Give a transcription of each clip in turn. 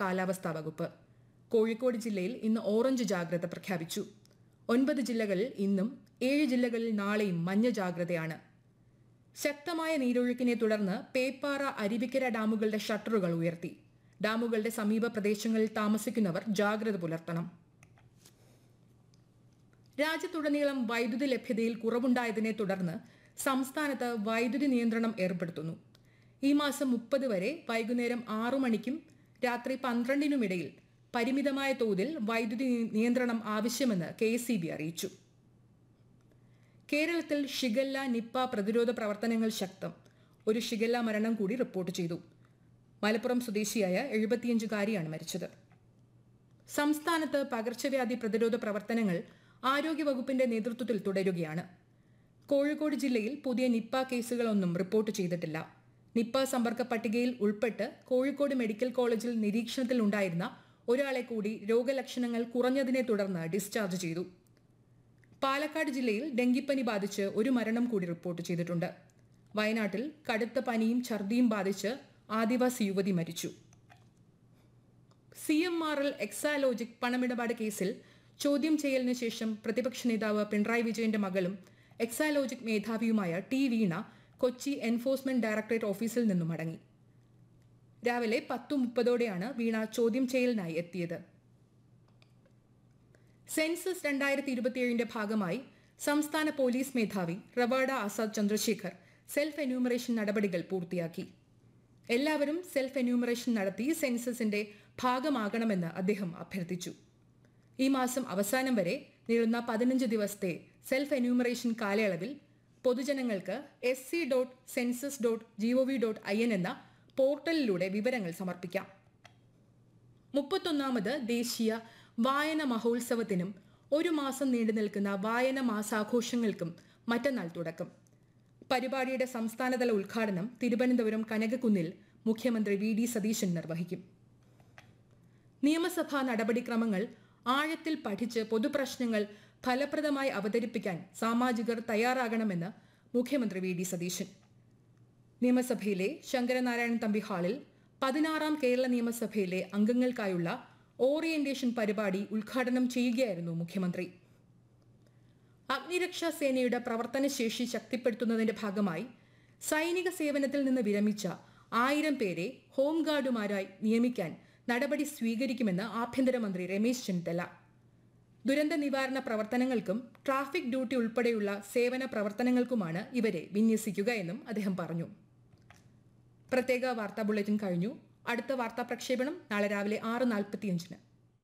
കാലാവസ്ഥാ വകുപ്പ് കോഴിക്കോട് ജില്ലയിൽ ഇന്ന് ഓറഞ്ച് ജാഗ്രത പ്രഖ്യാപിച്ചു ഒൻപത് ജില്ലകളിൽ ഇന്നും ഏഴ് ജില്ലകളിൽ നാളെയും മഞ്ഞ ജാഗ്രതയാണ് ശക്തമായ നീരൊഴുക്കിനെ തുടർന്ന് പേപ്പാറ അരുവിക്കര ഡാമുകളുടെ ഷട്ടറുകൾ ഉയർത്തി ഡാമുകളുടെ സമീപ പ്രദേശങ്ങളിൽ താമസിക്കുന്നവർ ജാഗ്രത പുലർത്തണം രാജ്യത്തുടനീളം വൈദ്യുതി ലഭ്യതയിൽ കുറവുണ്ടായതിനെ തുടർന്ന് സംസ്ഥാനത്ത് വൈദ്യുതി നിയന്ത്രണം ഏർപ്പെടുത്തുന്നു ഈ മാസം മുപ്പത് വരെ വൈകുന്നേരം ആറു മണിക്കും രാത്രി പന്ത്രണ്ടിനുമിടയിൽ പരിമിതമായ തോതിൽ വൈദ്യുതി നിയന്ത്രണം ആവശ്യമെന്ന് കെ അറിയിച്ചു കേരളത്തിൽ ഷിഗല്ല നിപ്പ പ്രതിരോധ പ്രവർത്തനങ്ങൾ ശക്തം ഒരു ഷിഗല്ല മരണം കൂടി റിപ്പോർട്ട് ചെയ്തു മലപ്പുറം സ്വദേശിയായ എഴുപത്തിയഞ്ചുകാരിയാണ് മരിച്ചത് സംസ്ഥാനത്ത് പകർച്ചവ്യാധി പ്രതിരോധ പ്രവർത്തനങ്ങൾ ആരോഗ്യവകുപ്പിന്റെ നേതൃത്വത്തിൽ തുടരുകയാണ് കോഴിക്കോട് ജില്ലയിൽ പുതിയ നിപ്പ കേസുകളൊന്നും റിപ്പോർട്ട് ചെയ്തിട്ടില്ല നിപ്പ സമ്പർക്ക പട്ടികയിൽ ഉൾപ്പെട്ട് കോഴിക്കോട് മെഡിക്കൽ കോളേജിൽ നിരീക്ഷണത്തിലുണ്ടായിരുന്ന ഒരാളെ കൂടി രോഗലക്ഷണങ്ങൾ കുറഞ്ഞതിനെ തുടർന്ന് ഡിസ്ചാർജ് ചെയ്തു പാലക്കാട് ജില്ലയിൽ ഡെങ്കിപ്പനി ബാധിച്ച് ഒരു മരണം കൂടി റിപ്പോർട്ട് ചെയ്തിട്ടുണ്ട് വയനാട്ടിൽ കടുത്ത പനിയും ഛർദിയും ബാധിച്ച് ആദിവാസി യുവതി മരിച്ചു C M R L Exalogic പണമിടപാട് കേസിൽ ചോദ്യം ചെയ്യലിന് ശേഷം പ്രതിപക്ഷ നേതാവ് പിണറായി വിജയന്റെ മകളും എക്സാലോജിക് മേധാവിയുമായ T Veena Kochi enforcement directorate ഓഫീസിൽ നിന്നും മടങ്ങി രാവിലെ പത്തു മുപ്പതോടെയാണ് വീണ ചോദ്യം ചെയ്യലിനായി എത്തിയത് സെൻസസ് രണ്ടായിരത്തി ഇരുപത്തിയേഴിന്റെ ഭാഗമായി സംസ്ഥാന പോലീസ് മേധാവി റവാഡ ആസാദ് ചന്ദ്രശേഖർ സെൽഫ് എന്യൂമറേഷൻ നടപടികൾ പൂർത്തിയാക്കി എല്ലാവരും സെൽഫ് എന്യൂമറേഷൻ നടത്തി സെൻസസിന്റെ ഭാഗമാകണമെന്ന് അദ്ദേഹം അഭ്യർത്ഥിച്ചു ഈ മാസം അവസാനം വരെ നീളുന്ന പതിനഞ്ച് ദിവസത്തെ സെൽഫ് എന്യൂമറേഷൻ കാലയളവിൽ പൊതുജനങ്ങൾക്ക് S C dot census dot gov dot I N എന്ന പോർട്ടലിലൂടെ വിവരങ്ങൾ സമർപ്പിക്കാം മുപ്പത്തൊന്നാമത് ദേശീയ വായന മഹോത്സവത്തിനും ഒരു മാസം നീണ്ടു നിൽക്കുന്ന വായന മാസാഘോഷങ്ങൾക്കും മറ്റന്നാൾ തുടക്കം പരിപാടിയുടെ സംസ്ഥാനതല ഉദ്ഘാടനം തിരുവനന്തപുരം കനകക്കുന്നിൽ മുഖ്യമന്ത്രി വി ഡി സതീശൻ നിർവഹിക്കും നിയമസഭാ നടപടിക്രമങ്ങൾ ആഴത്തിൽ പഠിച്ച് പൊതുപ്രശ്നങ്ങൾ ഫലപ്രദമായി അവതരിപ്പിക്കാൻ സാമാജികർ തയ്യാറാകണമെന്ന് മുഖ്യമന്ത്രി വി ഡി സതീശൻ നിയമസഭയിലെ ശങ്കരനാരായണൻ തമ്പി ഹാളിൽ പതിനാറാം കേരള നിയമസഭയിലെ അംഗങ്ങൾക്കായുള്ള ഓറിയന്റേഷൻ പരിപാടി ഉദ്ഘാടനം ചെയ്യുകയായിരുന്നു മുഖ്യമന്ത്രി അഗ്നിരക്ഷാ സേനയുടെ പ്രവർത്തനശേഷി ശക്തിപ്പെടുത്തുന്നതിന്റെ ഭാഗമായി സൈനിക സേവനത്തിൽ നിന്ന് വിരമിച്ച ആയിരം പേരെ ഹോംഗാർഡുമാരായി നിയമിക്കാൻ നടപടി സ്വീകരിക്കുമെന്ന് ആഭ്യന്തരമന്ത്രി രമേശ് ചെന്നിത്തല ദുരന്ത നിവാരണ പ്രവർത്തനങ്ങൾക്കും ട്രാഫിക് ഡ്യൂട്ടി ഉൾപ്പെടെയുള്ള സേവന പ്രവർത്തനങ്ങൾക്കുമാണ് ഇവരെ വിന്യസിക്കുക എന്നും അദ്ദേഹം പറഞ്ഞു പ്രത്യേക വാർത്താ ബുള്ളറ്റിൻ കഴിഞ്ഞു അടുത്ത വാർത്താ പ്രക്ഷേപണം നാളെ രാവിലെ ആറ് നാൽപ്പത്തിയഞ്ചിന്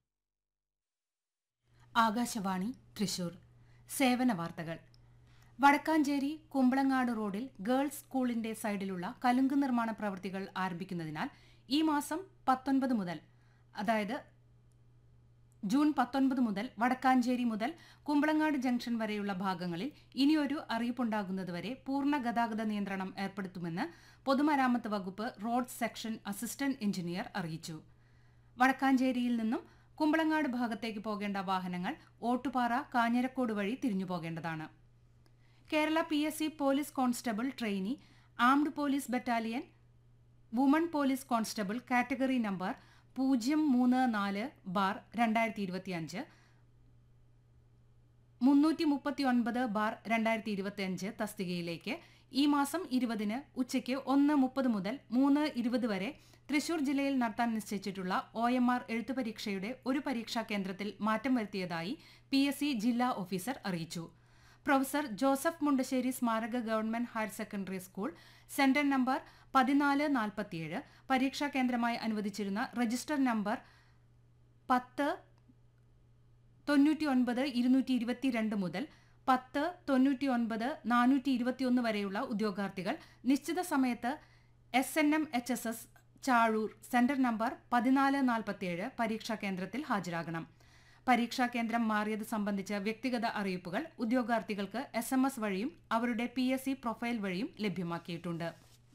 ആകാശവാണി തൃശൂർ സേവന വാർത്തകൾ വടക്കാഞ്ചേരി കുമ്പളങ്ങാട് റോഡിൽ ഗേൾസ് സ്കൂളിന്റെ സൈഡിലുള്ള കലുങ്ക് നിർമ്മാണ പ്രവൃത്തികൾ ആരംഭിക്കുന്നതിനാൽ ഈ മാസം പത്തൊൻപത് മുതൽ അതായത് ജൂൺ പത്തൊൻപത് മുതൽ വടക്കാഞ്ചേരി മുതൽ കുമ്പളങ്ങാട് ജംഗ്ഷൻ വരെയുള്ള ഭാഗങ്ങളിൽ ഇനിയൊരു അറിയിപ്പുണ്ടാകുന്നതുവരെ പൂർണ്ണ ഗതാഗത നിയന്ത്രണം ഏർപ്പെടുത്തുമെന്ന് പൊതുമരാമത്ത് വകുപ്പ് റോഡ് സെക്ഷൻ അസിസ്റ്റന്റ് എഞ്ചിനീയർ അറിയിച്ചു വടക്കാഞ്ചേരിയിൽ നിന്നും കുമ്പളങ്ങാട് ഭാഗത്തേക്ക് പോകേണ്ട വാഹനങ്ങൾ ഓട്ടുപാറ കാഞ്ഞിരക്കോട് വഴി തിരിഞ്ഞു പോകേണ്ടതാണ് Kerala P S C police constable trainee armed police battalion woman police constable category number പൂജ്യം മൂന്ന് നാല് ബാർ രണ്ടായിരത്തി ഇരുപത്തിയഞ്ച് മുന്നൂറ്റി മുപ്പത്തി ഒൻപത് ബാർ രണ്ടായിരത്തി ഇരുപത്തിയഞ്ച് തസ്തികയിലേക്ക് ഈ മാസം ഇരുപതിന് ഉച്ചയ്ക്ക് ഒന്ന് മുപ്പത് മുതൽ മൂന്ന് ഇരുപത് വരെ തൃശൂർ ജില്ലയിൽ നടത്താൻ നിശ്ചയിച്ചിട്ടുള്ള ഒ എം ആർ എഴുത്തു പരീക്ഷയുടെ ഒരു പരീക്ഷാ കേന്ദ്രത്തിൽ മാറ്റം വരുത്തിയതായി പി എസ് സി ജില്ലാ ഓഫീസർ അറിയിച്ചു പ്രൊഫസർ ജോസഫ് മുണ്ടശ്ശേരി സ്മാരക government higher secondary school centre number പതിനാല് നാൽപ്പത്തിയേഴ് പരീക്ഷാ കേന്ദ്രമായി അനുവദിച്ചിരുന്ന രജിസ്റ്റർ നമ്പർ പത്ത് തൊണ്ണൂറ്റി ഒൻപത് ഇരുന്നൂറ്റി ഇരുപത്തിരണ്ട് മുതൽ പത്ത് തൊണ്ണൂറ്റി ഒൻപത് നാനൂറ്റി ഇരുപത്തിയൊന്ന് വരെയുള്ള ഉദ്യോഗാർത്ഥികൾ നിശ്ചിത സമയത്ത് S N M H S S Chazhoor centre number പതിനാല് നാൽപ്പത്തിയേഴ് പരീക്ഷാ കേന്ദ്രത്തിൽ ഹാജരാകണം പരീക്ഷാ കേന്ദ്രം മാറിയത് സംബന്ധിച്ച വ്യക്തിഗത അറിയിപ്പുകൾ ഉദ്യോഗാർത്ഥികൾക്ക് എസ് എം എസ് വഴിയും അവരുടെ പി എസ് സി പ്രൊഫൈൽ വഴിയും ലഭ്യമാക്കിയിട്ടുണ്ട്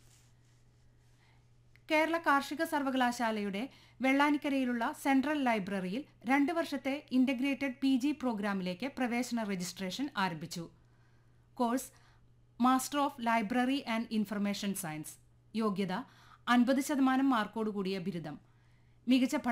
കേരള കാർഷിക സർവകലാശാലയുടെ വെള്ളാനിക്കരയിലുള്ള സെൻട്രൽ ലൈബ്രറിയിൽ രണ്ട് വർഷത്തെ ഇന്റഗ്രേറ്റഡ് പി ജി പ്രോഗ്രാമിലേക്ക് പ്രവേശന രജിസ്ട്രേഷൻ ആരംഭിച്ചു course master of library and information science യോഗ്യത അൻപത് ശതമാനം മാർക്കോടുകൂടിയ ബിരുദം മികച്ച